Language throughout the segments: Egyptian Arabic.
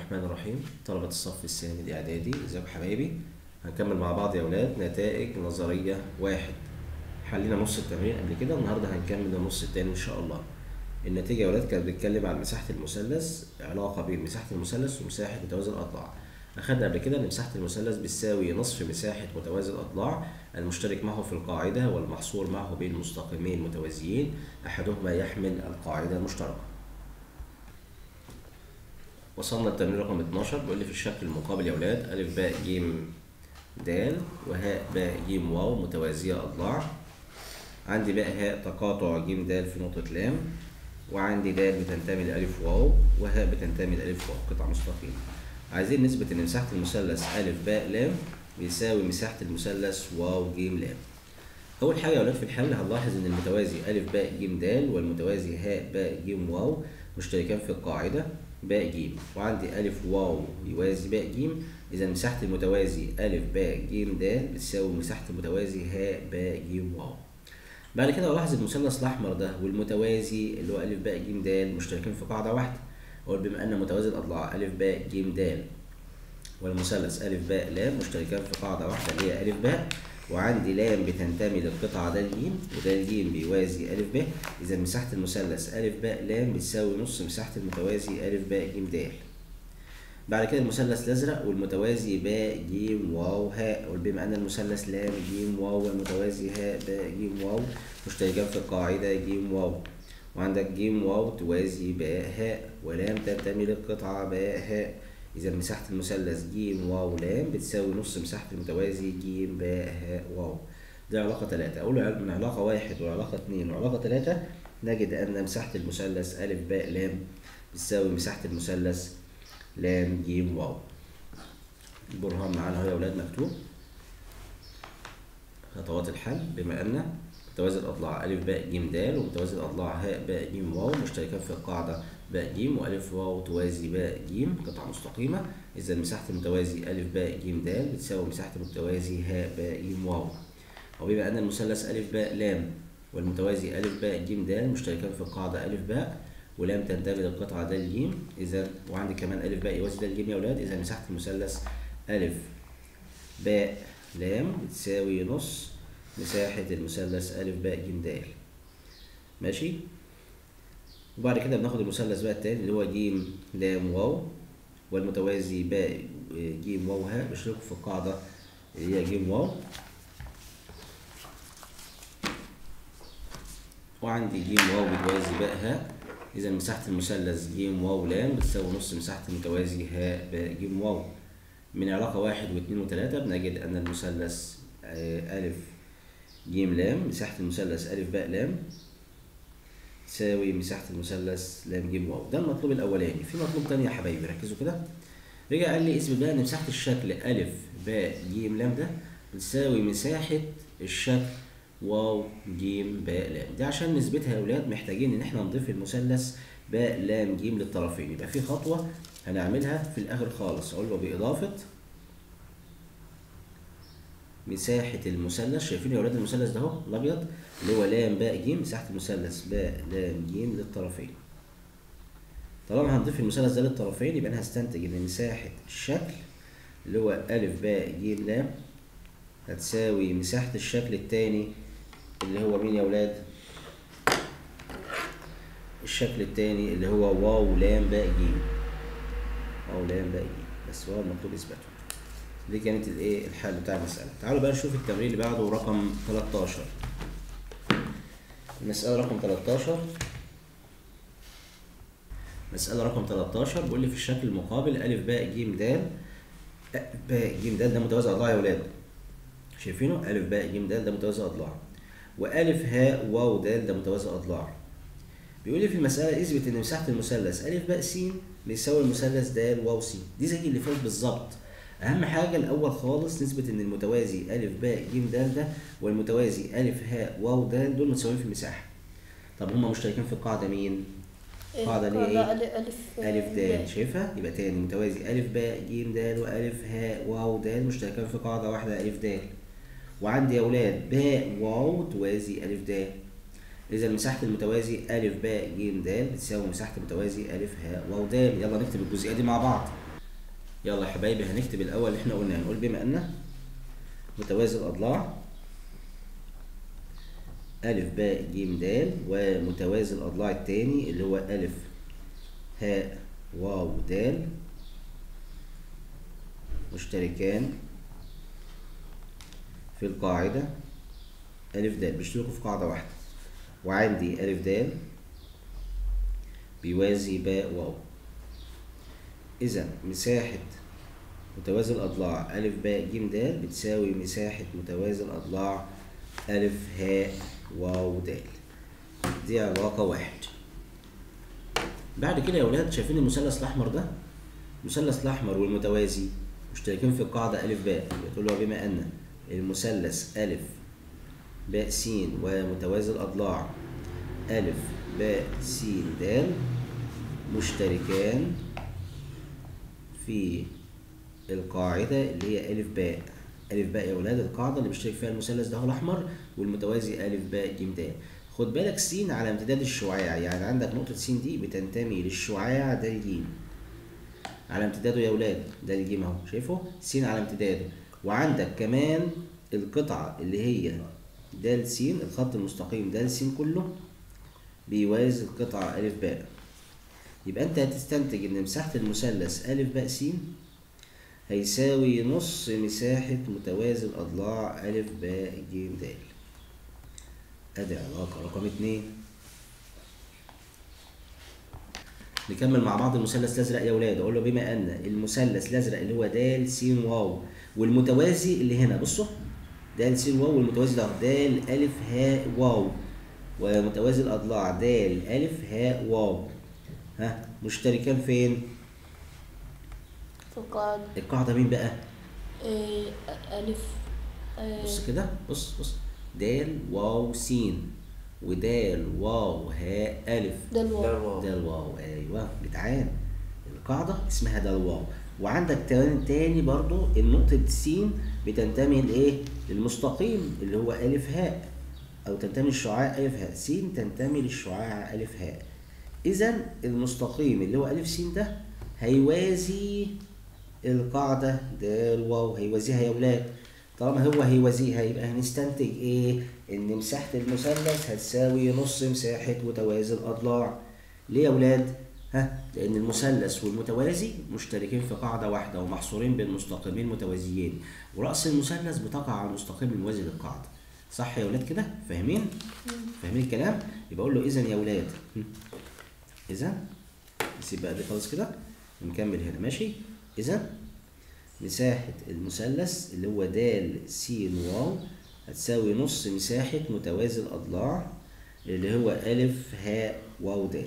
الرحمن الرحيم طلبة الصف الثاني الإعدادي ازيكم حبايبي هنكمل مع بعض يا أولاد نتائج نظرية واحد حلينا نص التمرين قبل كده النهاردة هنكمل النص التاني إن شاء الله النتيجة يا أولاد كانت بتتكلم عن مساحة المثلث علاقة بين مساحة المثلث ومساحة متوازي الأضلاع أخدنا قبل كده إن مساحة المثلث بتساوي نصف مساحة متوازي الأضلاع المشترك معه في القاعدة والمحصور معه بين مستقيمين متوازيين أحدهما يحمل القاعدة المشتركة وصلنا التمرين رقم 12 بيقول لي في الشكل المقابل يا ولاد أ باء ج د وهاء باء ج واو متوازية أضلاع عندي باء هاء تقاطع ج د في نقطة لام وعندي د بتنتمي لألف واو وهاء بتنتمي لألف واو قطعة مستقيمة عايزين نثبت إن مساحة المثلث أ باء لام بيساوي مساحة المثلث واو ج لام أول حاجة يا ولاد في الحل هنلاحظ إن المتوازي أ باء ج د والمتوازي هاء باء ج واو مشتركان في القاعدة باء ج وعندي أ واو يوازي باء ج إذا مساحة المتوازي أ باء ج د بتساوي مساحة المتوازي هاء باء ج واو بعد كده ألاحظ المثلث الأحمر ده والمتوازي اللي هو أ باء ج د مشتركين في قاعدة واحدة أقول بما أن متوازي الأضلاع أ باء ج د والمثلث أ باء لام مشتركان في قاعدة واحدة اللي هي أ باء وعندي لام بتنتمي للقطعة د ج وده ج بيوازي أ ب إذا مساحة المثلث أ باء لام بتساوي نص مساحة المتوازي أ باء ج د بعد كده المثلث الأزرق والمتوازي باء ج واو هاء بما أن المثلث لام ج واو والمتوازي هاء باء ج واو مشتركان في القاعدة ج واو وعندك ج واو توازي باء هاء ولام تنتمي للقطعة باء هاء إذا مساحة المثلث ج واو لام بتساوي نص مساحة المتوازي ج باء هاء واو دي علاقة تلاتة أول من علاقة واحد وعلاقة اتنين وعلاقة تلاتة نجد أن مساحة المثلث أ باء لام بتساوي مساحة المثلث لام ج واو البرهان معانا اهو يا ولاد مكتوب خطوات الحل بما أن متوازي الأضلاع أ باء ج د ومتوازي الأضلاع هاء باء ج واو مشتركان في القاعدة باء ج وألف واو توازي باء ج قطعة مستقيمة إذا مساحة المتوازي أ باء ج د بتساوي مساحة المتوازي هاء باء ج واو وبما أن المثلث أ باء لام والمتوازي أ باء ج د مشتركان في القاعدة أ باء ولام تنتمي للقطعة د ج إذا وعندي كمان أ باء يوازي د ج يا ولاد إذا مساحة المثلث أ باء لام بتساوي نص مساحة المثلث أ باء ج د ماشي وبعد كده بناخد المثلث بقى التاني اللي هو ج لام واو والمتوازي باء ج واو هاء بيشتركوا في القاعدة اللي هي ج واو وعندي ج واو بتوازي باء هاء إذا مساحة المثلث ج واو لام بتساوي نص مساحة المتوازي هاء باء ج واو من علاقة واحد واثنين وثلاثة بنجد أن المثلث أ ج لام مساحة المثلث أ باء لام تساوي مساحة المثلث لام ج واو ده المطلوب الأولاني في مطلوب تاني يا حبايبي ركزوا كده رجع قال لي اثبت بقى إن مساحة الشكل أ باء ج لام ده بتساوي مساحة الشكل واو ج باء لام دي عشان نثبتها يا أولاد محتاجين إن احنا نضيف المثلث باء لام ج للطرفين يبقى في خطوة هنعملها في الآخر خالص أقول له بإضافة مساحة المثلث شايفين يا ولاد المثلث ده اهو الأبيض اللي هو لام باء ج مساحة المثلث باء لام ج للطرفين طالما هنضيف المثلث ده للطرفين يبقى أنا هستنتج إن مساحة الشكل اللي هو أ باء ج لام هتساوي مساحة الشكل التاني اللي هو مين يا ولاد؟ الشكل التاني اللي هو واو لام باء ج واو لام باء ج بس هو المطلوب إثباته دي كانت الايه الحل بتاع المسألة تعالوا بقى نشوف التمرين اللي بعده رقم 13 المسألة رقم 13 مسألة رقم 13 بيقول لي في الشكل المقابل أ باء ج د أ باء ج د ده متوازي أضلاع يا ولاد شايفينه أ باء ج د ده متوازي أضلاع وألف هاء واو د ده متوازي أضلاع بيقول لي في المسألة اثبت إن مساحة المثلث أ باء س بيساوي المثلث د واو س دي زي اللي فات بالظبط اهم حاجه الاول خالص نثبت ان المتوازي ا باء ج د ده والمتوازي ا هاء واو د دول متساويين في المساحه طب هما مشتركين في القاعده مين القاعده اللي هي ايه ألف الف د شايفها يبقى تاني متوازي ا باء ج د والف هاء واو د مشتركين في قاعده واحده الف د وعندي يا اولاد باء واو توازي الف د اذا مساحه المتوازي ا باء ج د بتساوي مساحه المتوازي الف هاء واو د يلا نكتب الجزئيه دي مع بعض يلا يا حبايبي هنكتب الاول اللي احنا قلنا هنقول بما ان متوازي الاضلاع ألف باء ج د ومتوازي الأضلاع التاني اللي هو ألف هاء واو د مشتركان في القاعدة ألف د بيشتركوا في قاعدة واحدة وعندي ألف د بيوازي باء واو إذا مساحة متوازي الأضلاع ألف باء ج د بتساوي مساحة متوازي الأضلاع ألف هاء واو د دي علاقة واحد بعد كده يا ولاد شايفين المثلث الأحمر ده المثلث الأحمر والمتوازي مشتركين في القاعدة ألف باء تقول له بما أن المثلث ألف باء س ومتوازي الأضلاع ألف باء س د مشتركان في القاعدة اللي هي ألف باء ألف باء يا ولاد القاعدة اللي بيشترك فيها المثلث ده هو الأحمر والمتوازي ألف باء ج د خد بالك س على امتداد الشعاع يعني عندك نقطة س دي بتنتمي للشعاع ده الجيم على امتداده يا ولاد ده الجيم اهو شايفه س على امتداده وعندك كمان القطعة اللي هي د س الخط المستقيم د س كله بيوازي القطعة ألف باء يبقى أنت هتستنتج إن مساحة المثلث ألف باء س هيساوي نص مساحة متوازي الأضلاع ألف باء ج د أدي علاقة رقم اتنين نكمل مع بعض المثلث الأزرق يا ولاد أقول له بما أن المثلث الأزرق اللي هو د س واو والمتوازي اللي هنا بصوا د س واو والمتوازي ده د ألف هاء واو ومتوازي الأضلاع د ألف هاء واو ها مشتركان فين؟ في القاعدة القاعدة مين بقى؟ إيه ألف إيه بص كده بص بص د واو س ودال واو هاء ألف ده الواو الواو. ده الواو ايوه جدعان القاعده اسمها ده الواو وعندك تاني تاني برضو النقطة س بتنتمي لايه؟ للمستقيم اللي هو ألف هاء أو تنتمي للشعاع ألف هاء س تنتمي للشعاع ألف هاء إذا المستقيم اللي هو ألف س ده هيوازي القاعدة ده الواو هيوازيها يا ولاد طالما هو هيوازيها يبقى هنستنتج ايه؟ ان مساحة المثلث هتساوي نص مساحة متوازي الأضلاع. ليه يا ولاد؟ ها؟ لأن المثلث والمتوازي مشتركين في قاعدة واحدة ومحصورين بين مستقيمين متوازيين، ورأس المثلث بتقع على المستقيم الموازي للقاعدة. صح يا ولاد كده؟ فاهمين؟ فاهمين الكلام؟ يبقى أقول له إذا يا ولاد إذا نسيب بقى دي خالص كده ونكمل هنا ماشي؟ إذا مساحة المثلث اللي هو د س واو هتساوي نص مساحة متوازي الأضلاع اللي هو ألف هاء واو د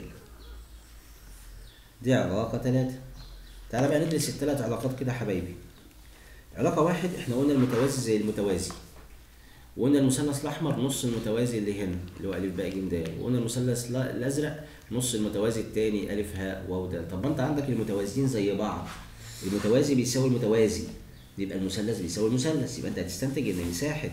دي علاقة تلاتة تعالى بقى ندرس التلات علاقات كده يا حبايبي علاقة واحد احنا قلنا المتوازي زي المتوازي وقلنا المثلث الأحمر نص المتوازي اللي هنا اللي هو ألف باء ج د وقلنا المثلث لا- الأزرق نص المتوازي التاني ألف هاء واو د طب ما أنت عندك المتوازيين زي بعض المتوازي بيساوي المتوازي يبقى المثلث بيساوي المثلث يبقى أنت هتستنتج إن مساحة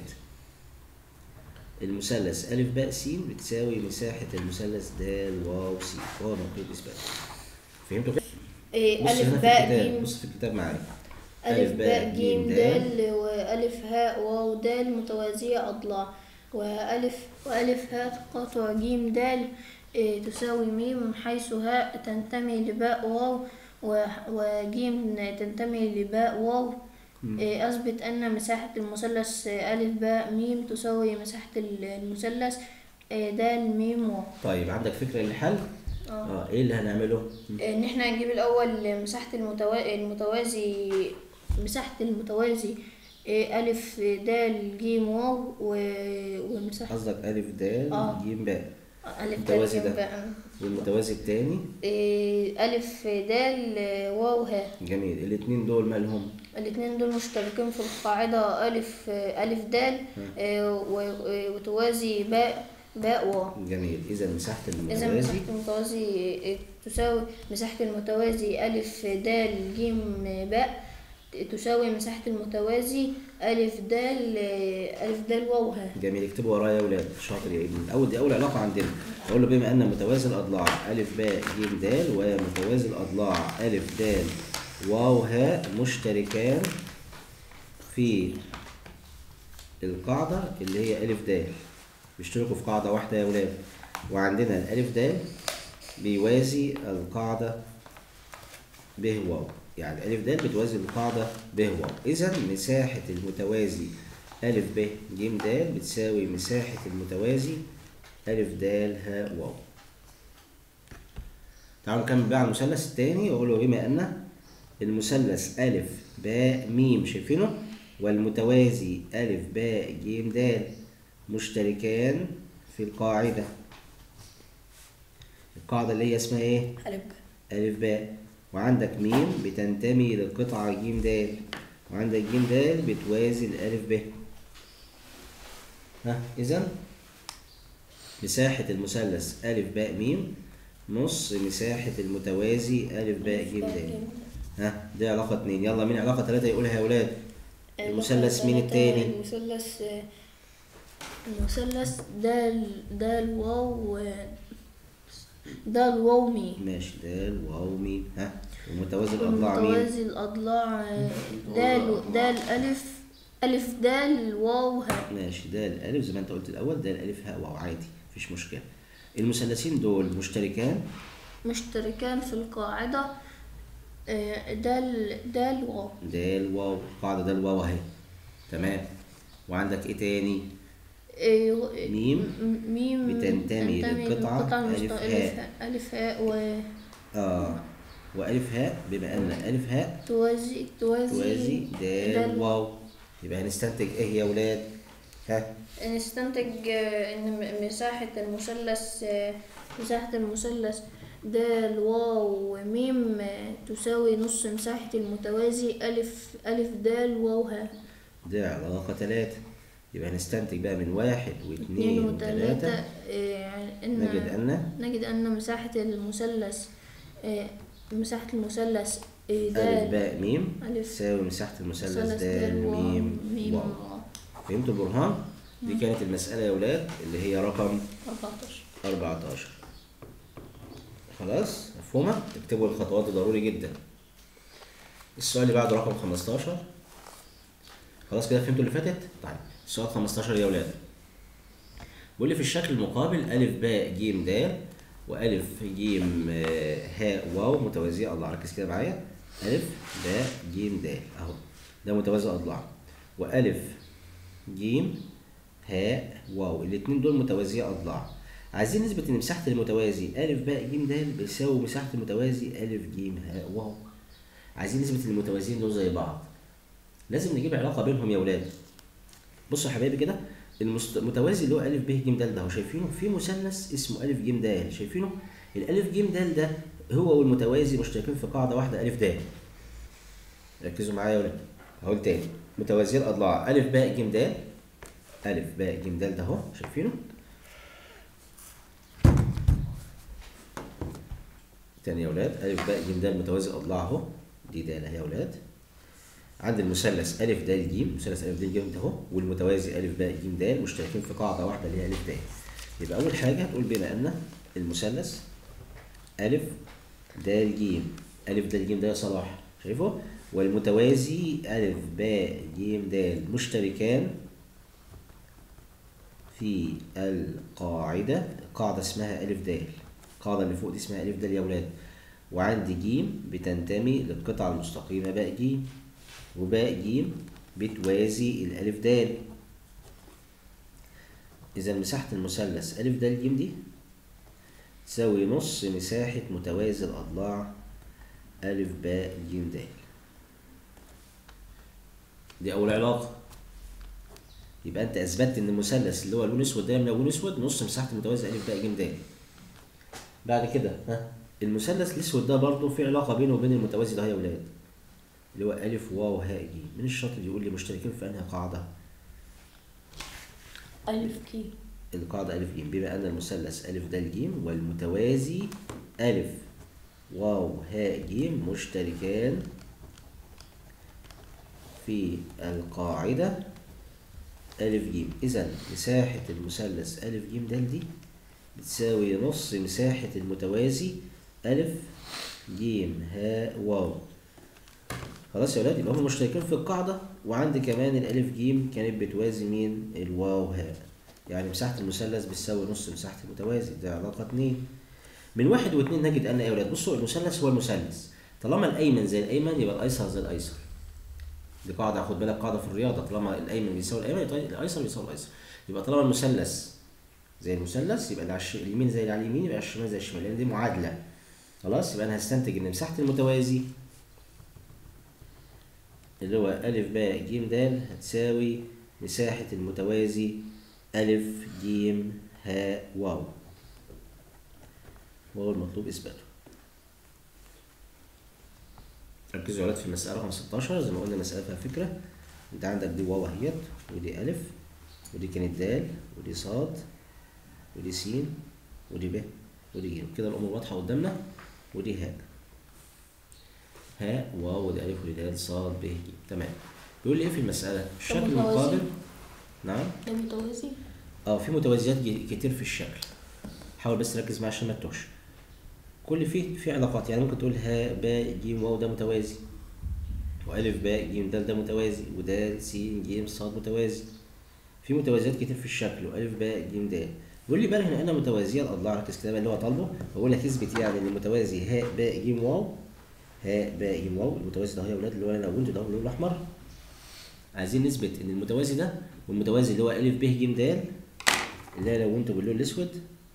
المثلث ألف باء س بتساوي مساحة المثلث د واو س هو موقع إثبات فهمتوا كده؟ إيه بص هنا ألف في باء الكتاب جيم بص في الكتاب معايا ألف باء جيم دال وألف هاء واو دال متوازية أضلاع وألف وألف هاء تقاطع جيم دال إيه، تساوي ميم حيث هاء تنتمي لباء واو و- وجيم تنتمي لباء واو إيه، أثبت أن مساحة المثلث ألف باء ميم تساوي مساحة المثلث إيه، دال ميم واو طيب عندك فكرة للحل؟ اه اه ايه اللي هنعمله؟ ان احنا نجيب الاول مساحة المتوا... المتوازي مساحة المتوازي إيه، ألف دال جيم واو و... ومساحة قصدك ألف د آه. ج باء ألف المتوازي دال جيم ده. بقى والمتوازي التاني إيه، ألف دال واو هاء جميل الاتنين دول مالهم؟ الاتنين دول مشتركين في القاعدة ألف ألف دال إيه، و- وتوازي باء باء واو جميل إذا مساحة إذا المتوازي مساحة المتوازي إيه، تساوي مساحة المتوازي ألف دال جيم باء تساوي مساحة المتوازي ألف دال ألف دال واو ها جميل اكتبوا ورايا يا ولاد شاطر يا ابني اول دي اول علاقه عندنا اقول له بما ان متوازي الاضلاع الف باء ج د ومتوازي الاضلاع الف د واو هاء مشتركان في القاعدة اللي هي ألف د بيشتركوا في قاعدة واحدة يا ولاد وعندنا الألف د بيوازي القاعدة ب واو يعني ألف د بتوازي القاعدة ب واو إذا مساحة المتوازي ألف ب ج د بتساوي مساحة المتوازي ألف د هاء واو تعالوا نكمل بقى على المثلث التاني وأقول له بما أن المثلث ألف باء ميم شايفينه والمتوازي ألف باء ج د مشتركان في القاعدة القاعدة اللي هي اسمها إيه؟ ألف ألف باء وعندك ميم بتنتمي للقطعة ج د وعندك ج د بتوازي الألف ب ها إذا مساحة المثلث ألف باء ميم نص مساحة المتوازي ألف باء ج د ها دي علاقة اتنين يلا مين علاقة تلاتة يقولها يا ولاد المثلث مين التاني المثلث المثلث دال دال واو دال واو مي ماشي دال واو ميم ها ومتوازي الأضلاع مين المتوازي الأضلاع دال دال ألف ألف دال واو هاء ماشي دال ألف زي ما أنت قلت الأول دال ألف هاء واو عادي مفيش مشكلة المثلثين دول مشتركان مشتركان في القاعدة آه، دال دال واو دال واو قاعدة دال واو أهي تمام وعندك إيه تاني آه، ميم م- ميم بتنتمي للقطعة ألف المست- هاء. ألف هاء و آه وألف هاء بما أن ألف هاء توازي توازي توازي دال دال واو يبقى هنستنتج إيه يا ولاد ها نستنتج آه، إن م- مساحة المثلث آه، مساحة المثلث دال واو وميم آه، تساوي نص مساحة المتوازي ألف ألف دال واو هاء ده علاقة تلاتة يبقى هنستنتج بقى من واحد اتنين واثنين وتلاتة وتلاتة آه، إن نجد أن نجد أن مساحة المثلث آه، مساحة المثلث آه، ألف دال باء ميم ألف تساوي مساحة المثلث مثلث دال واو ميم ميم واو فهمتوا البرهان؟ دي كانت المسألة يا ولاد اللي هي رقم 14 14 خلاص مفهومة؟ اكتبوا الخطوات دي ضروري جدا السؤال اللي بعده رقم 15 خلاص كده فهمتوا اللي فاتت؟ طيب السؤال 15 يا ولاد بيقول لي في الشكل المقابل ألف باء ج د وألف ج آه، هاء واو متوازية أضلاع ركز كده معايا ألف باء ج د أهو ده متوازي أضلاع وألف ج هاء واو الاتنين دول متوازية أضلاع عايزين نثبت إن مساحة المتوازي ألف باء ج د بيساوي مساحة المتوازي ألف ج هاء واو عايزين نثبت إن المتوازيين دول زي بعض لازم نجيب علاقة بينهم يا ولاد بصوا يا حبايبي كده المست- المتوازي اللي هو ألف ب ج د ده هو شايفينه في مثلث اسمه ألف ج د شايفينه الألف ج د ده هو والمتوازي مشتركين في قاعدة واحدة ألف د ركزوا معايا يا ولاد هقول تاني متوازي الأضلاع ألف باء ج د ألف باء ج د ده اهو شايفينه تاني يا ولاد ألف باء ج د متوازي الأضلاع اهو دي د اهي يا ولاد عند المثلث ألف د ج مثلث ألف د ج ده اهو والمتوازي ألف باء ج د مشتركين في قاعدة واحدة اللي هي ألف د يبقى أول حاجة هتقول بما أن المثلث ألف د ج ألف د ج ده يا صلاح شايفه والمتوازي ألف باء ج د مشتركان في القاعدة قاعدة اسمها ألف د القاعدة اللي فوق دي اسمها ألف د يا ولاد وعندي ج بتنتمي للقطعة المستقيمة باء ج وباء ج بتوازي الألف د إذا مساحة المثلث ألف د ج دي تساوي نص مساحة متوازي الأضلاع ألف باء ج د دي أول علاقة يبقى أنت أثبتت إن المثلث اللي هو لون أسود ده من لون أسود نص مساحة المتوازي ألف باء ج د بعد كده ها المثلث الأسود ده برضه في علاقة بينه وبين المتوازي ده يا ولاد اللي هو ألف واو هاء ج من الشاطر يقول لي مشتركين في أنهي قاعدة؟ ألف كي القاعدة ألف ج بما أن المثلث ألف د ج والمتوازي ألف واو هاء ج مشتركان في القاعدة ألف ج إذا مساحة المثلث ألف ج د دي بتساوي نص مساحة المتوازي ألف ج هاء واو خلاص يا ولاد يبقى هم مشتركين في القاعدة وعندي كمان الألف جيم كانت بتوازي مين؟ الواو هاء يعني مساحة المثلث بتساوي نص مساحة المتوازي ده علاقة اتنين من واحد واتنين نجد أن يا ولاد بصوا المثلث هو المثلث طالما الأيمن زي الأيمن يبقى الأيسر زي الأيسر دي قاعدة خد بالك قاعدة في الرياضة طالما الأيمن بيساوي الأيمن يبقى الأيسر بيساوي الأيسر يبقى طالما المثلث زي المثلث يبقى اللي على الش- اليمين زي اللي على اليمين يبقى على الشمال زي الشمال لأن دي معادلة خلاص يبقى أنا هستنتج إن مساحة المتوازي اللي هو ألف باء جيم دال هتساوي مساحة المتوازي ألف جيم هاء واو وهو المطلوب إثباته ركزوا يا ولاد في المسألة رقم 16 زي ما قلنا مسألة فيها فكرة أنت عندك دي واو أهيت ودي ألف ودي كانت دال ودي صاد ودي سين ودي ب ودي ج كده الأمور واضحة قدامنا ودي هاء هاء واو ودي ألف ودي دال صاد ب ج تمام بيقول لي إيه في المسألة؟ الشكل متوازي. المقابل نعم ده متوازي اه في متوازيات ج- كتير في الشكل حاول بس تركز معايا عشان ما تتوهش كل فيه في علاقات يعني ممكن تقول ها باء ج واو ده متوازي والف باء ج د ده متوازي ودال س ج ص متوازي في متوازيات كتير في الشكل والف باء ج د بيقول لي بقى هنا انا متوازيه الاضلاع ركز كده بقى اللي هو طالبه بقول لك اثبت يعني ان المتوازي هاء باء ج واو هاء باء ج واو المتوازي ده اهو يا اولاد اللي هو انا لونته ده باللون الاحمر عايزين نثبت ان المتوازي ده والمتوازي اللي هو الف ب ج د اللي انا لونته باللون الاسود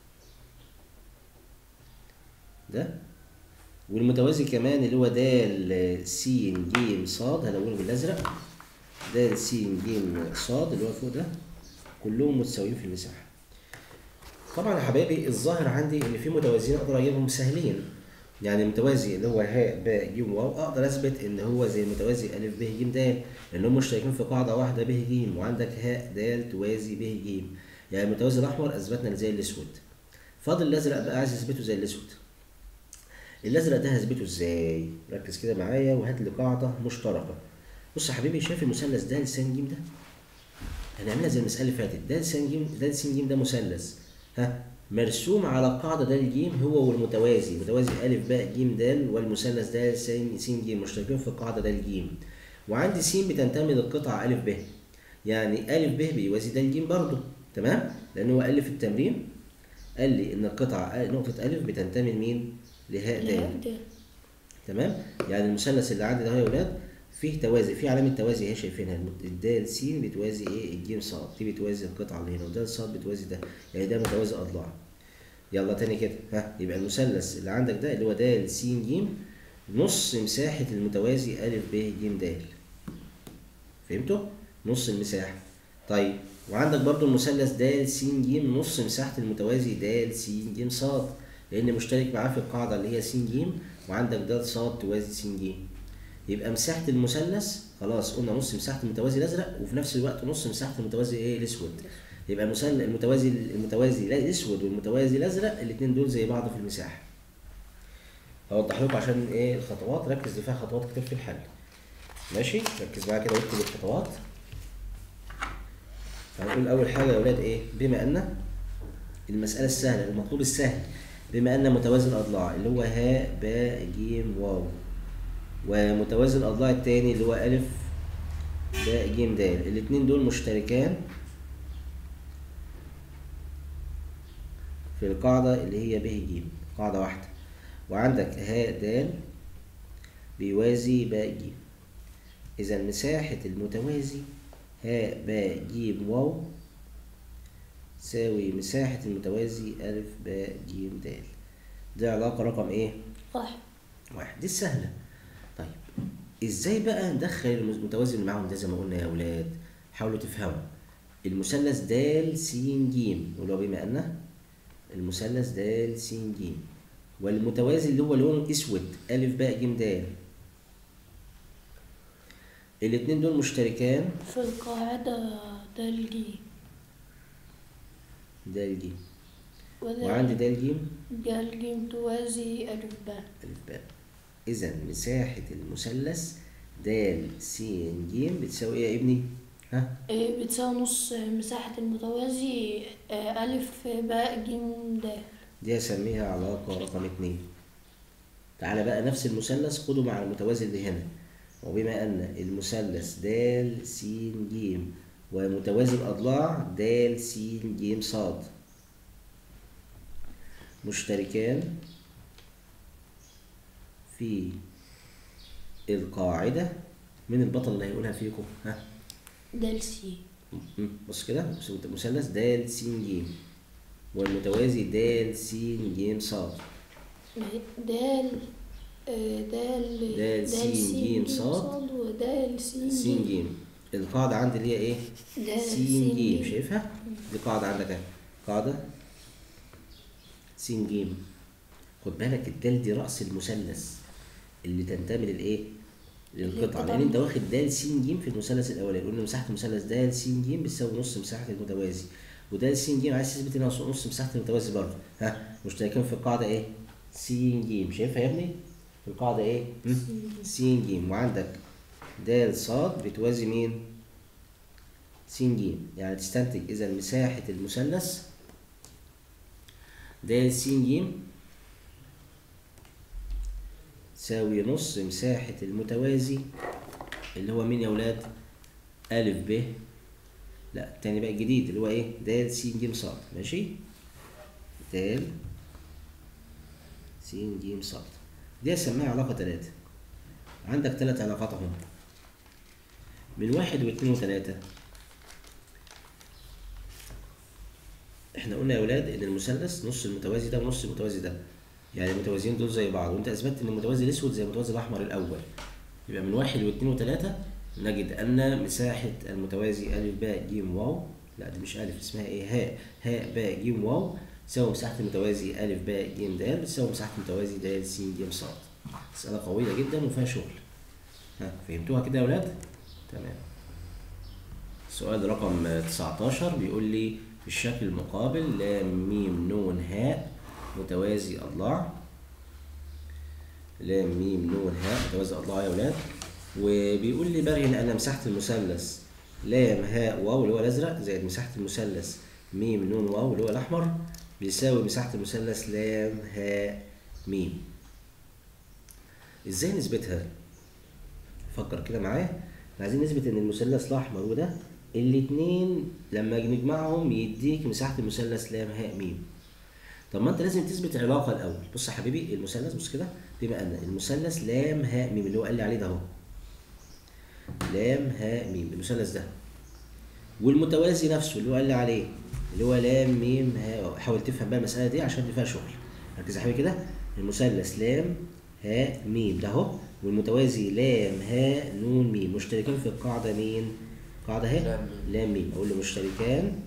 ده والمتوازي كمان اللي هو د س ج ص هلونه بالازرق د س ج ص اللي هو فوق ده كلهم متساويين في المساحه طبعا يا حبايبي الظاهر عندي ان في متوازيين اقدر اجيبهم سهلين يعني المتوازي اللي هو هاء باء ج واو اقدر اثبت ان هو زي المتوازي ا ب ج د لانهم مشتركين في قاعده واحده ب ج وعندك هاء د توازي ب ج يعني المتوازي الاحمر اثبتنا زي الاسود فاضل الازرق بقى عايز اثبته زي الاسود الازرق ده هثبته ازاي ركز كده معايا وهات لي قاعده مشتركه بص يا حبيبي شايف المثلث ده لسان ج ده هنعملها زي المساله اللي فاتت ده لسان ج ده س ج ده مثلث ها مرسوم على القاعده ده الجيم هو والمتوازي متوازي ا باء ج د والمثلث ده س س ج مشتركين في القاعده ده الجيم وعندي س بتنتمي للقطعه ا ب يعني ا ب بيوازي ده الجيم برضه تمام لان هو قال لي في التمرين قال لي ان القطعه أ- نقطه ا بتنتمي لمين لهاء د لا ده تمام يعني المثلث اللي عندي ده يا ولاد فيه توازي في علامه توازي اهي شايفينها الدال س بتوازي ايه الجيم ص دي بتوازي القطعه اللي هنا والدال ص بتوازي ده يعني ده متوازي اضلاع يلا تاني كده ها يبقى المثلث اللي عندك ده اللي هو د س ج نص مساحه المتوازي ا ب ج د فهمتوا نص المساحه طيب وعندك برضو المثلث د س ج نص مساحه المتوازي د س ج ص لان مشترك معاه في القاعده اللي هي س ج وعندك د ص توازي س ج يبقى مساحه المثلث خلاص قلنا نص مساحه المتوازي الازرق وفي نفس الوقت نص مساحه المتوازي ايه الاسود يبقى المثلث المتوازي المتوازي لا الاسود والمتوازي الازرق الاثنين دول زي بعض في المساحه هوضح لكم عشان ايه الخطوات ركز دي فيها خطوات كتير في الحل ماشي ركز معايا كده واكتب الخطوات هنقول اول حاجه يا اولاد ايه بما ان المساله السهله المطلوب السهل بما ان متوازي الاضلاع اللي هو هاء باء ج واو ومتوازي الاضلاع التاني اللي هو الف باء ج د الاتنين دول مشتركان في القاعدة اللي هي ب ج قاعدة واحدة وعندك هاء د بيوازي باء ج إذا مساحة المتوازي هاء باء ج واو تساوي مساحة المتوازي ألف باء ج د دي علاقة رقم إيه؟ واحد واحد دي السهلة طيب ازاي بقى ندخل المتوازي اللي معاهم ده زي ما قلنا يا اولاد حاولوا تفهموا المثلث د س ج ولو بما ان المثلث د س ج والمتوازي اللي هو لونه اسود ا باء ج د الاتنين دول مشتركان في القاعدة ده الجيم د ج وده وعندي د ج ده الجيم توازي ألف باء ألف باء إذا مساحة المثلث د س ج بتساوي إيه يا ابني؟ ها؟ إيه بتساوي نص مساحة المتوازي آه، ألف باء جيم د دي هسميها علاقة رقم اتنين تعالى بقى نفس المثلث خده مع المتوازي اللي هنا وبما أن المثلث د س ج ومتوازي الأضلاع د س ج ص مشتركان في القاعدة من البطل اللي هيقولها فيكم ها دال سي م- بص كده مثلث د س ج والمتوازي د س ج ص دال آه، دال دال سين جيم صاد. ودال سين س ج القاعدة عندي اللي هي ايه؟ دال س سين ج جيم. شايفها؟ دي قاعدة عندك اهي قاعدة س ج خد بالك الدال دي رأس المثلث اللي تنتمي للايه؟ للقطعة للقطعة. لأن أنت واخد د س ج في المثلث الأولاني قلنا مساحة المثلث د س ج بتساوي نص مساحة المتوازي وده س ج عايز تثبت هنا نص مساحة المتوازي برضه ها مشتركين في القاعدة ايه؟ س ج شايفها يا ابني؟ في القاعدة ايه؟ م? س ج وعندك د ص بتوازي مين؟ س ج يعني تستنتج إذا مساحة المثلث د س ج تساوي نص مساحة المتوازي اللي هو مين يا ولاد؟ أ ب لا التاني بقى الجديد اللي هو ايه؟ د س ج ص ماشي؟ د س ج ص دي اسميها علاقة تلاتة عندك تلات علاقات اهم من واحد واثنين وتلاتة احنا قلنا يا ولاد ان المثلث نص المتوازي ده ونص المتوازي ده يعني المتوازيين دول زي بعض وانت اثبتت ان المتوازي الاسود زي المتوازي الاحمر الاول يبقى من واحد واثنين وتلاتة نجد ان مساحة المتوازي ا ب ج واو لا دي مش الف اسمها ايه هاء هاء ب ج واو تساوي مساحة المتوازي ا ب ج د بتساوي مساحة المتوازي د س ج ص مسألة قوية جدا وفيها شغل ها فهمتوها كده يا ولاد؟ تمام السؤال رقم 19 بيقول لي في الشكل المقابل لام ميم نون هاء متوازي أضلاع لام ميم نون هاء متوازي أضلاع يا ولاد وبيقول لي برهن أن مساحة المثلث لام هاء واو اللي هو الأزرق زائد مساحة المثلث ميم نون واو اللي هو الأحمر بيساوي مساحة المثلث لام هاء ميم ازاي نثبتها؟ فكر كده معايا إحنا عايزين نثبت ان المثلث الاحمر وده الاتنين لما نجمعهم يديك مساحه المثلث لام هاء ميم طب ما انت لازم تثبت العلاقه الاول بص يا حبيبي المثلث بص كده بما ان المثلث لام هاء ميم اللي هو قال لي عليه ده اهو لام هاء ميم المثلث ده والمتوازي نفسه اللي هو قال لي عليه اللي هو لام ميم هاء حاول تفهم بقى المساله دي عشان دي فيها شغل ركز يا حبيبي كده المثلث لام هاء ميم ده اهو والمتوازي لام هاء نون ميم مشتركين في القاعده مين قاعده اهي لام ميم. لام ميم اقول له مشتركان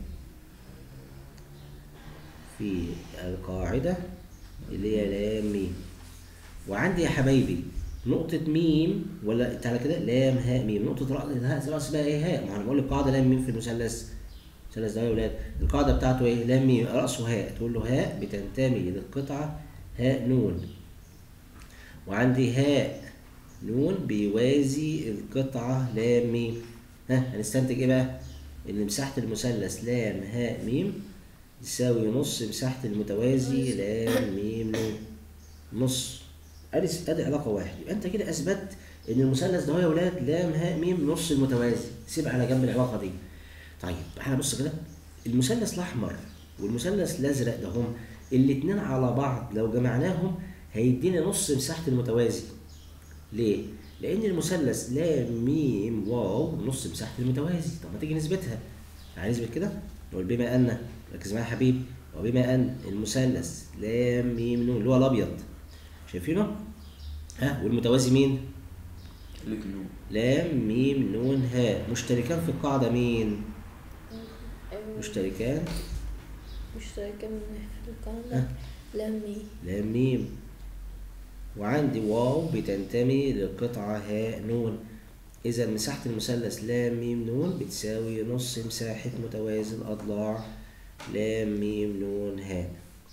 في القاعده اللي هي لام ميم وعندي يا حبايبي نقطة ميم ولا تعالى كده لام هاء ميم نقطة رأس هاء رأس بقى ايه هاء ما انا بقول القاعدة لام ميم في المثلث المثلث ده يا ولاد القاعدة بتاعته ايه لام ميم رأسه هاء تقول له هاء بتنتمي للقطعة هاء نون وعندي هاء نون بيوازي القطعة لام ميم ها هنستنتج ايه بقى؟ ان مساحة المثلث لام هاء ميم يساوي نص مساحة المتوازي لام ميم نون نص ادي ادي علاقة واحد يبقى انت كده اثبت ان المثلث ده هو يا ولاد لام هاء ميم نص المتوازي سيب على جنب العلاقة دي طيب تعالى بص كده المثلث الاحمر والمثلث الازرق ده هم الاتنين على بعض لو جمعناهم هيديني نص مساحة المتوازي ليه؟ لأن المثلث لام ميم واو نص مساحة المتوازي، طب ما تيجي نثبتها. تعالى نثبت كده؟ نقول بما أن ركز معايا يا حبيبي وبما أن المثلث لام ميم نون اللي هو الأبيض شايفينه؟ ها والمتوازي مين؟ الجنوب لام ميم نون هاء مشتركان في القاعدة مين؟ مشتركان مشتركة من في القاعدة لام ميم لام ميم وعندي واو بتنتمي للقطعة هاء نون إذا مساحة المثلث لام ميم نون بتساوي نص مساحة متوازي الأضلاع لام ميم نون هاء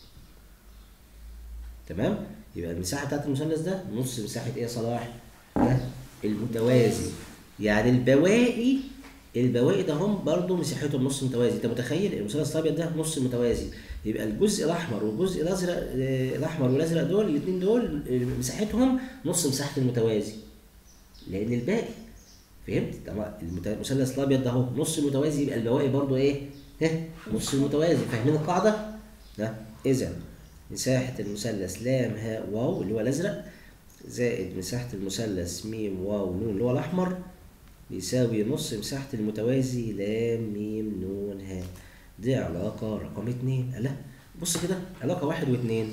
تمام؟ يبقى المساحة بتاعت المثلث ده نص مساحة إيه يا صلاح؟ ده المتوازي يعني البواقي البواقي ده هم برضه مساحتهم نص متوازي انت متخيل المثلث الابيض ده نص متوازي يبقى الجزء الاحمر والجزء الازرق آه، الاحمر والازرق دول الاثنين دول آه، مساحتهم نص مساحه المتوازي لان الباقي فهمت طبعا المت- المثلث الابيض ده اهو نص متوازي يبقى البواقي برضو ايه ها نص المتوازي فاهمين القاعده ده اذا مساحه المثلث لام هاء واو اللي هو الازرق زائد مساحه المثلث ميم واو نون اللي هو الاحمر بيساوي نص مساحه المتوازي لام ميم نون هاء دي علاقه رقم اتنين لا بص كده علاقه واحد واتنين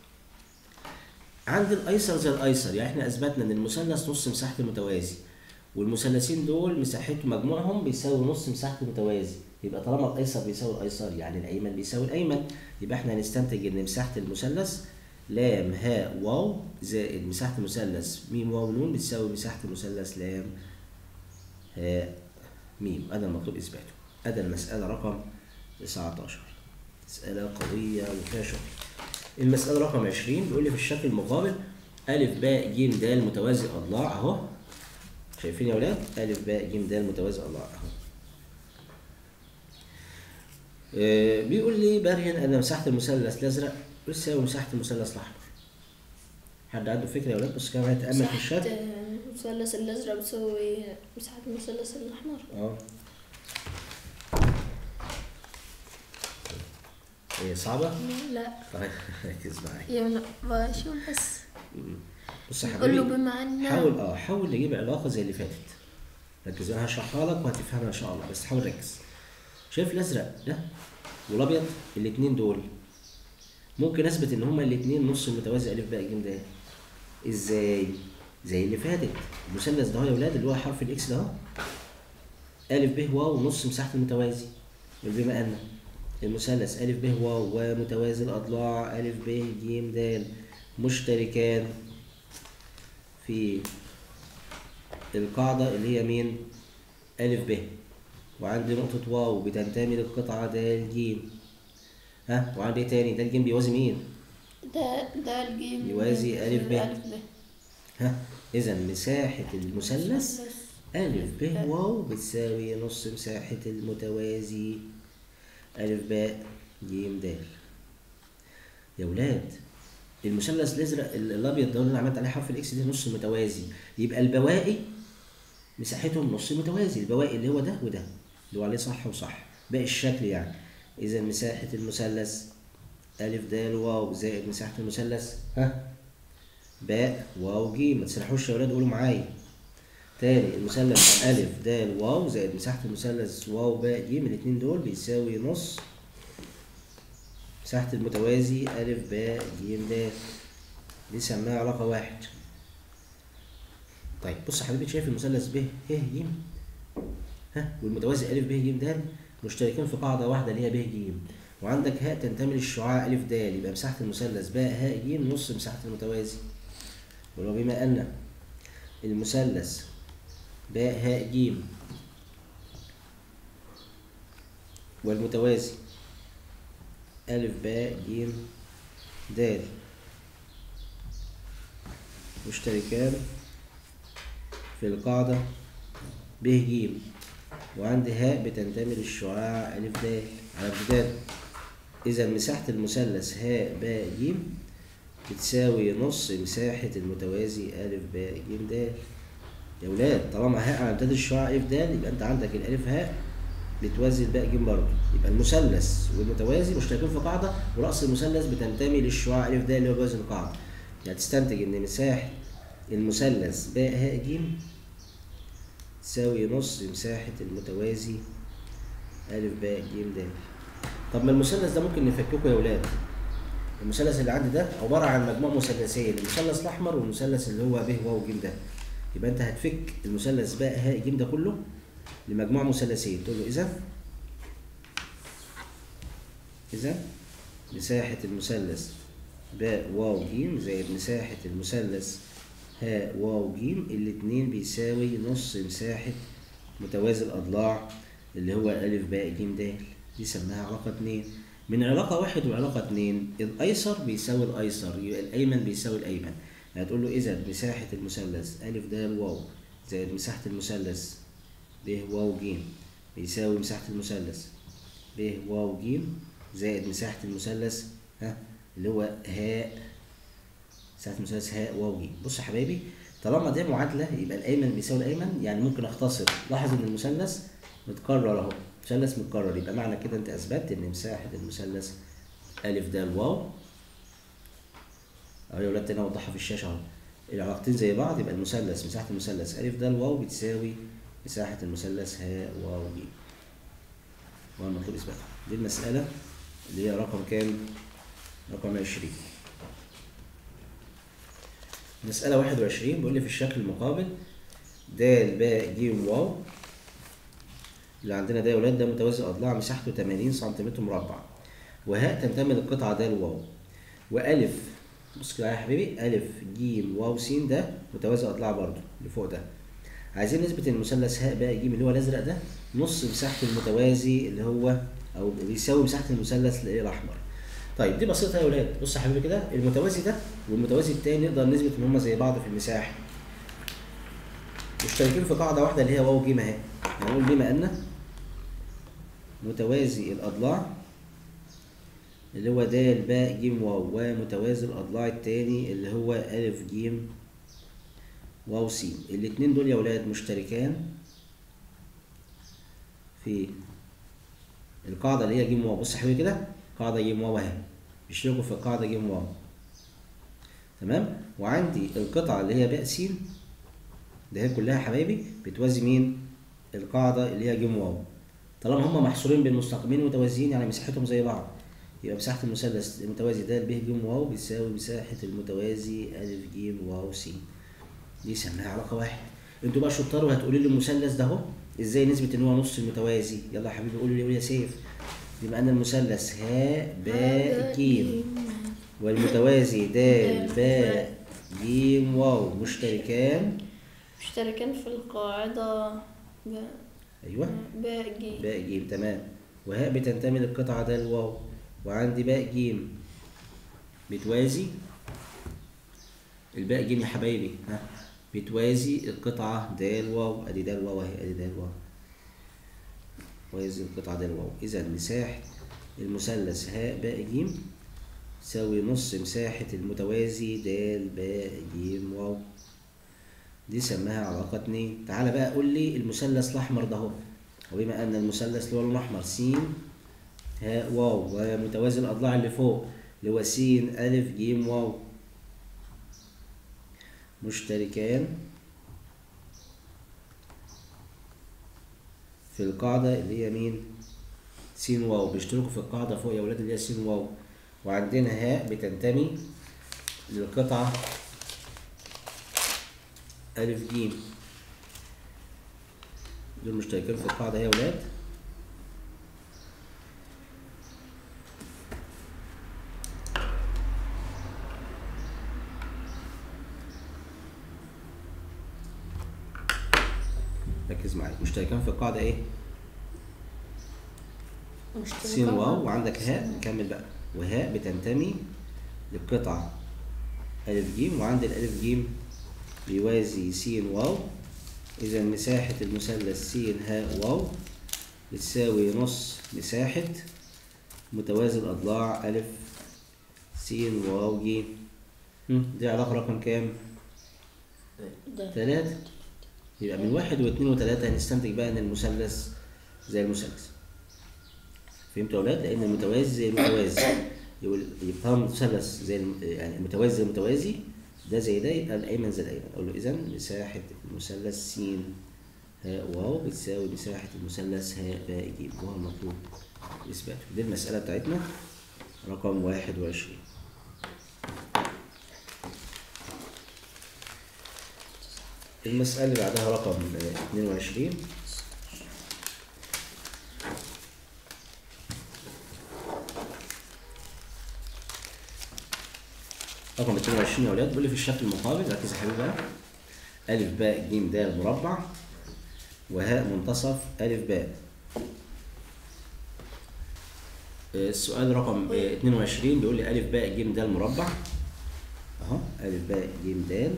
عند الايسر زي الايسر يعني احنا اثبتنا ان المثلث نص مساحه المتوازي والمثلثين دول مساحتهم مجموعهم بيساوي نص مساحه المتوازي يبقى طالما الايسر بيساوي الايسر يعني الايمن بيساوي الايمن يبقى احنا هنستنتج ان مساحه المثلث لام هاء واو زائد مساحه المثلث ميم واو نون بتساوي مساحه المثلث لام هاء ميم هذا المطلوب اثباته هذا المساله رقم 19 مساله قويه وفيها شغل المسألة رقم 20 بيقول لي في الشكل المقابل ألف باء ج د متوازي أضلاع أهو شايفين يا ولاد؟ ألف باء ج د متوازي أضلاع أهو آه، بيقول لي بارهن أن مساحة المثلث الأزرق بتساوي مساحة المثلث الأحمر حد عنده فكرة يا ولاد؟ بص كده معايا تأمل في الشكل مساحة المثلث الأزرق بتساوي مساحة المثلث الأحمر اه هي صعبة؟ لا طيب ركز معايا يا لا بشوف بس بص يا قول له حبيبي بما أن حاول اه حاول نجيب علاقه زي اللي فاتت ركز انا هشرحها لك وهتفهمها ان شاء الله بس حاول ركز شايف الازرق ده والابيض الاثنين دول ممكن اثبت ان هما الاثنين نص متوازي الف باء ج د ازاي زي اللي فاتت المثلث ده اهو يا ولاد اللي هو حرف الاكس ده اهو الف ب واو نص مساحه المتوازي بما ان المثلث الف ب واو ومتوازي الاضلاع الف ب ج د مشتركان في القاعدة اللي هي مين؟ ألف ب وعندي نقطة واو بتنتمي للقطعة د ج ها وعندي إيه تاني ده الجيم بيوازي مين؟ ده ده الجيم يوازي ألف ب. ألف ب ها إذا مساحة المثلث ألف ب واو بتساوي نص مساحة المتوازي ألف باء ج د يا ولاد المثلث الازرق ال- الابيض ده اللي انا عملت عليه حرف الاكس ده نص متوازي يبقى البواقي مساحتهم نص متوازي البواقي اللي هو ده وده اللي هو عليه صح وصح باقي الشكل يعني اذا مساحه المثلث الف د واو زائد مساحه المثلث ها باء واو ج ما تسرحوش يا ولاد قولوا معايا تاني المثلث الف د واو زائد مساحه المثلث واو باء ج الاثنين دول بيساوي نص مساحة المتوازي ألف باء ج د دي سماها علاقة واحد طيب بص يا حبيبي شايف المثلث ب ه ج ها والمتوازي ألف ب ج د مشتركين في قاعدة واحدة اللي هي ب ج وعندك هاء تنتمي للشعاع ألف د يبقى مساحة المثلث باء هاء ج نص مساحة المتوازي ولو بما أن المثلث باء هاء ج والمتوازي ألف باء ج د مشتركان في القاعدة ب ج وعندي هاء بتنتمي للشعاع ألف د على امتداد إذا مساحة المثلث هاء باء ج بتساوي نص مساحة المتوازي ألف باء ج د يا ولاد طالما هاء على امتداد الشعاع ألف د يبقى أنت عندك الألف هاء بتوازي الباء ج برضه يبقى المثلث والمتوازي مشتركين في قاعده ورأس المثلث بتنتمي للشعاع الف د اللي هو بيوازي القاعده يعني تستنتج ان مساحه المثلث باء هاء ج تساوي نص مساحه المتوازي الف باء ج د طب ما المثلث ده ممكن نفككه يا ولاد المثلث اللي عندي ده عباره عن مجموع مثلثين المثلث الاحمر والمثلث اللي هو ب واو ج ده يبقى انت هتفك المثلث باء هاء ج ده كله لمجموع مثلثين تقول له إذا إذا مساحة المثلث باء واو ج زائد مساحة المثلث هاء واو ج الاتنين بيساوي نص مساحة متوازي الأضلاع اللي هو ألف باء ج د دي سماها علاقة اتنين من علاقة واحد وعلاقة اتنين الأيسر بيساوي الأيسر يبقى الأيمن بيساوي الأيمن هتقول له إذا مساحة المثلث ألف د واو زائد مساحة المثلث ب واو ج بيساوي مساحة المثلث ب واو ج زائد مساحة المثلث ها اللي هو هاء مساحة المثلث هاء واو ج بص يا حبايبي طالما دي معادلة يبقى الأيمن بيساوي الأيمن يعني ممكن أختصر لاحظ إن المثلث متكرر أهو مثلث متكرر يبقى معنى كده أنت أثبتت إن مساحة المثلث ألف د واو أهو يا ولاد تاني أوضحها في الشاشة أهو العلاقتين زي بعض يبقى المثلث مساحة المثلث ألف د واو بتساوي مساحة المثلث ه واو ج هو المطلوب إثباتها دي المسألة اللي هي رقم كام؟ رقم عشرين مسألة واحد وعشرين بيقول لي في الشكل المقابل د ب ج واو اللي عندنا ده يا ولاد ده متوازي أضلاع مساحته 80 سنتيمتر مربع وهاء تنتمي للقطعة د واو وألف بص كده يا حبيبي ألف ج واو س ده متوازي أضلاع برضه اللي فوق ده عايزين نثبت ان المثلث هاء باء ج اللي هو الازرق ده نص مساحه المتوازي اللي هو او بيساوي مساحه المثلث اللي هي الاحمر طيب دي بسيطه يا ولاد بص يا حبيبي كده المتوازي ده والمتوازي التاني نقدر نثبت ان هما زي بعض في المساحه مشتركين في قاعده واحده اللي هي واو ج اهي يعني نقول بما ان متوازي الاضلاع اللي هو د باء ج واو ومتوازي الاضلاع التاني اللي هو الف ج واو س الاتنين دول يا ولاد مشتركان في القاعدة اللي هي ج واو بص يا حبيبي كده قاعدة ج واو اهي بيشتركوا في القاعدة ج واو تمام وعندي القطعة اللي هي باء س ده هي كلها يا حبايبي بتوازي مين القاعدة اللي هي ج واو طالما هما محصورين بين مستقيمين متوازيين يعني مساحتهم زي بعض يبقى مساحة المثلث المتوازي ده ب ج واو بتساوي مساحة المتوازي أ ج واو س دي سميها علاقة واحد انتوا بقى شطار وهتقولوا لي المثلث ده اهو ازاي نثبت ان هو نص المتوازي يلا يا حبيبي قولوا لي قول يا سيف بما ان المثلث ها باء ج والمتوازي د باء ج واو مشتركان مشتركين في القاعدة ب ايوه باء ج باء ج تمام وهاء بتنتمي للقطعة د الواو وعندي باء ج بتوازي الباء ج يا حبايبي ها بتوازي القطعة د واو ادي د واو اهي ادي د واو توازي القطعة د واو اذا مساحة المثلث هاء باء ج تساوي نص مساحة المتوازي د باء ج واو دي سماها علاقة اتنين تعالى بقى قول لي المثلث الأحمر ده اهو وبما أن المثلث اللي هو لونه أحمر س هاء واو ومتوازي الأضلاع اللي فوق اللي هو س ألف ج واو مشتركان في القاعدة اللي هي مين؟ س واو بيشتركوا في القاعدة فوق يا ولاد اللي هي س واو وعندنا هاء بتنتمي للقطعة ألف ج دول مشتركين في القاعدة يا ولاد ركز معايا مشتركين في القاعدة ايه؟ س مشتركين واو وعندك هاء نكمل بقى وهاء بتنتمي للقطعة ألف ج وعند الألف ج بيوازي س واو إذا مساحة المثلث س هاء واو بتساوي نص مساحة متوازي الأضلاع ألف س واو ج هم، دي علاقة رقم كام؟ ده تلاتة يبقى من واحد واثنين وثلاثة هنستنتج بقى إن المثلث زي المثلث فهمتوا يا أولاد؟ لأن المتوازي زي المتوازي يقول يبقى هو مثلث زي الم- يعني المتوازي زي المتوازي ده زي ده يبقى الأيمن زي الأيمن أقول له إذا مساحة المثلث س هاء واو بتساوي مساحة المثلث هاء باء ج وهو المطلوب إثباته دي المسألة بتاعتنا رقم واحد وعشرين المسألة اللي بعدها رقم آه، 22 رقم 22 يا ولاد بيقول لي في الشكل المقابل ركز يا حبيبي بقى ألف باء ج د مربع وهاء منتصف ألف باء آه، السؤال رقم آه، 22 بيقول لي ألف باء ج د مربع أهو ألف باء ج د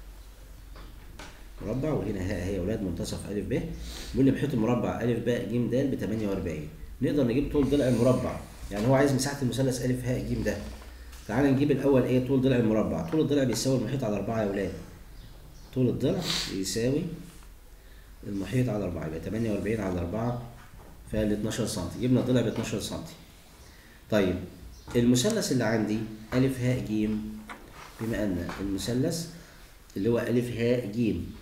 مربع وهنا هاء هي اولاد منتصف الف ب بيقول لي بحيث المربع الف باء ج د ب 48 نقدر نجيب طول ضلع المربع يعني هو عايز مساحه المثلث الف هاء ج د تعال نجيب الاول ايه طول ضلع المربع طول الضلع بيساوي المحيط على 4 يا اولاد طول الضلع يساوي المحيط على أربعة يبقى تمانية وأربعين على أربعة فال 12 سم جبنا الضلع ب 12 سم طيب المثلث اللي عندي ألف هاء جيم بما أن المثلث اللي هو ألف هاء جيم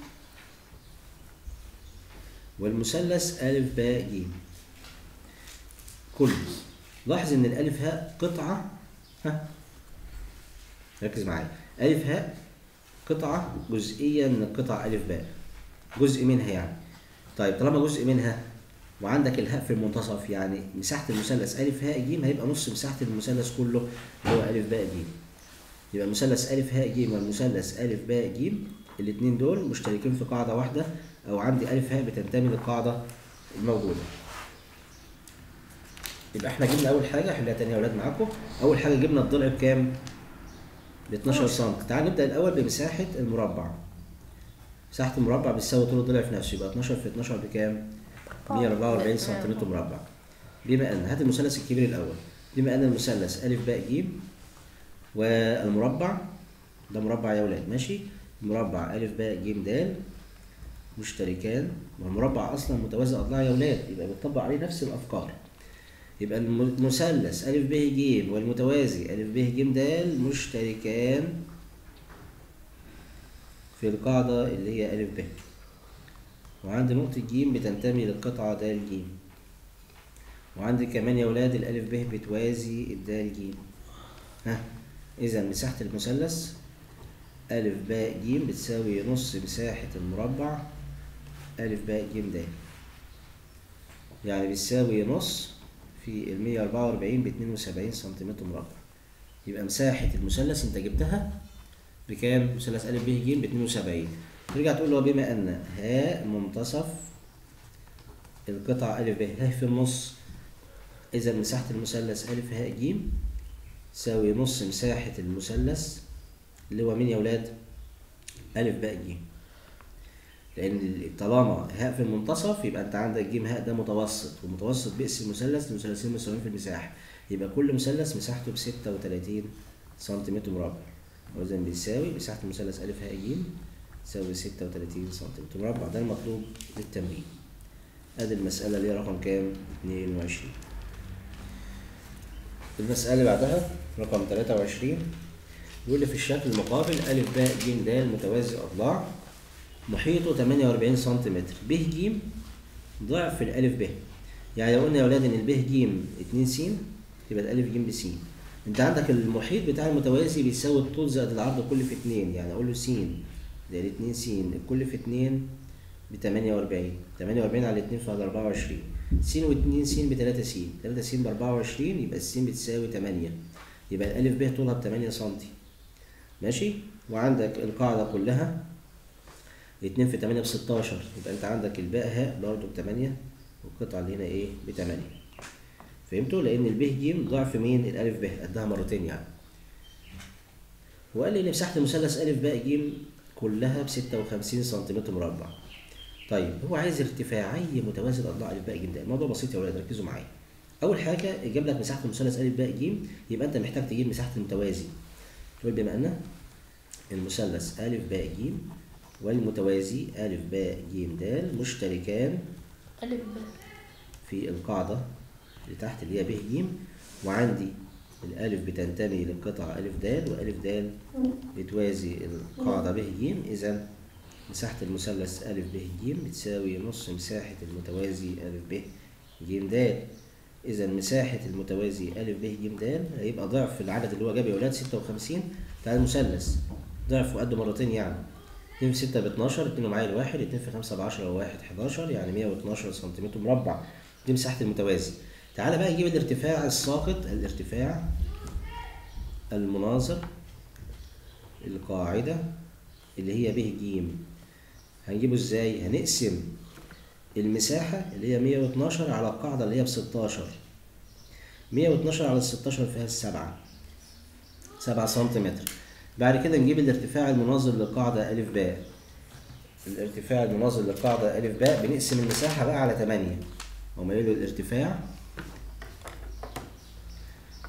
والمثلث ألف باء جيم كله لاحظ إن الألف هاء قطعة ها ركز معايا ألف هاء قطعة جزئية من القطع ألف باء جزء منها يعني طيب طالما جزء منها وعندك الهاء في المنتصف يعني مساحة المثلث ألف هاء جيم هيبقى نص مساحة المثلث كله اللي هو ألف باء جيم يبقى المثلث ألف هاء جيم والمثلث ألف باء جيم الاتنين دول مشتركين في قاعدة واحدة أو عندي ألف هاء بتنتمي للقاعدة الموجودة يبقى احنا جبنا أول حاجة حلها تاني يا أولاد معاكم أول حاجة جبنا الضلع بكام؟ ب 12 سم تعال نبدأ الأول بمساحة المربع مساحة المربع بتساوي طول الضلع في نفسه يبقى 12 في 12 بكام؟ 144 سنتيمتر مربع بما ان هات المثلث الكبير الاول بما ان المثلث ا ب ج والمربع ده مربع يا ولاد ماشي مربع ا ب ج د مشتركان والمربع اصلا متوازي اضلاع يا ولاد يبقى بتطبق عليه نفس الافكار يبقى المثلث ا ب ج والمتوازي ا ب ج د مشتركان في القاعدة اللي هي ا ب وعندي نقطة ج بتنتمي للقطعة د ج وعندي كمان يا ولاد الألف ب بتوازي الدال ج ها إذا مساحة المثلث ألف باء ج بتساوي نص مساحة المربع ألف باء ج د يعني بتساوي نص في المية أربعة وأربعين باتنين وسبعين سنتيمتر مربع يبقى مساحة المثلث أنت جبتها بكام؟ مثلث ألف ب ج باتنين وسبعين ترجع تقول له بما ان هاء منتصف القطعة ألف ب ه في النص إذا مساحة المثلث ألف هاء ج تساوي نص مساحة المثلث اللي هو مين يا ولاد؟ ألف باء ج لأن طالما هاء في المنتصف يبقى أنت عندك ج هاء ده متوسط والمتوسط بيقسم المثلث لمثلثين مساويين في المساحة يبقى كل مثلث مساحته بستة وتلاتين سنتيمتر مربع وإذا بيساوي مساحة المثلث ألف هاء ج تساوي ستة وتلاتين سنتيمتر مربع ده المطلوب للتمرين ادي المسألة اللي هي رقم كام؟ اتنين وعشرين المسألة اللي بعدها رقم تلاتة وعشرين بيقول لي في الشكل المقابل أ ب ج د متوازي أضلاع محيطه تمانية وأربعين سنتيمتر ب ج ضعف الألف ب يعني لو قلنا يا ولاد إن الب ج اتنين س يبقى الألف ج بس أنت عندك المحيط بتاع المتوازي بيساوي الطول زائد العرض كل في اتنين يعني أقول له س زائد اتنين س الكل في اتنين بتمانية وأربعين تمانية وأربعين على اتنين فهذا أربعة وعشرين س واتنين س بتلاتة س تلاتة س بأربعة وعشرين يبقى الس بتساوي تمانية يبقى الألف ب طولها بتمانية سنتي ماشي وعندك القاعدة كلها اتنين في تمانية بستاشر يبقى أنت عندك الباء هاء برضه بتمانية والقطعة اللي هنا إيه بتمانية فهمتوا؟ لأن الب ج ضعف مين؟ الألف ب قدها مرتين يعني وقال لي إن مساحة المثلث أ ب ج كلها بستة وخمسين سنتيمتر مربع طيب هو عايز ارتفاعي متوازي الاضلاع ا ب ج د الموضوع بسيط يا ولاد ركزوا معايا اول حاجه جاب لك مساحه المثلث ا ب ج يبقى انت محتاج تجيب مساحه المتوازي تقول بما ان المثلث ا ب ج والمتوازي ا ب ج د مشتركان ألف ب في القاعده اللي تحت اللي هي ب ج وعندي الألف بتنتمي للقطعة ألف د وألف د بتوازي القاعدة ب ج إذا مساحة المثلث أ ب ج بتساوي نص مساحة المتوازي أ ب ج د إذا مساحة المتوازي أ ب ج د هيبقى ضعف العدد اللي هو جاب يا ولاد 56 بتاع المثلث ضعف وقده مرتين يعني 2 في 6 ب 12 2 معايا الواحد 2 في 5 ب 10 وواحد 11 يعني 112 سنتيمتر مربع دي مساحة المتوازي تعالى بقى نجيب الارتفاع الساقط الارتفاع المناظر القاعدة اللي هي ب ج هنجيبه ازاي؟ هنقسم المساحة اللي هي 112 على القاعدة اللي هي ب 16 112 على 16 فيها السبعة 7 سنتيمتر بعد كده نجيب الارتفاع المناظر للقاعدة أ ب الارتفاع المناظر للقاعدة أ ب بنقسم المساحة بقى على 8 وما له الارتفاع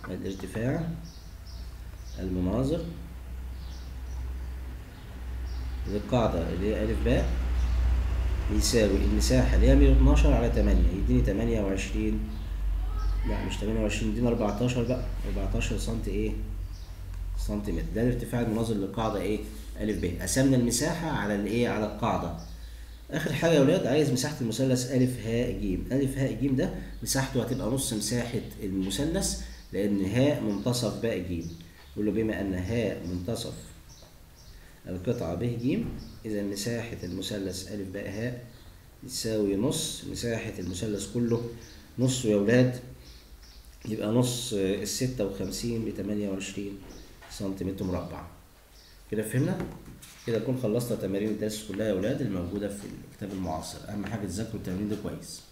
الارتفاع المناظر للقاعدة اللي هي ألف باء يساوي المساحة اللي هي 112 على 8 يديني 28 لا مش 28 يديني 14 بقى 14 سنت ايه سنتيمتر ده الارتفاع المناظر للقاعدة ايه ألف ب قسمنا المساحة على الايه على القاعدة آخر حاجة يا ولاد عايز مساحة المثلث ألف هاء جيم ألف هاء جيم ده مساحته هتبقى نص مساحة المثلث لأن هاء منتصف باء جيم يقول له بما أن هاء منتصف القطعة ب ج إذا مساحة المثلث أ باء هاء يساوي نص مساحة المثلث كله نص يا ولاد يبقى نص الستة وخمسين بتمانية وعشرين سنتيمتر مربع كده فهمنا؟ كده نكون خلصنا تمارين الدرس كلها يا ولاد الموجودة في الكتاب المعاصر أهم حاجة تذاكروا التمارين دي كويس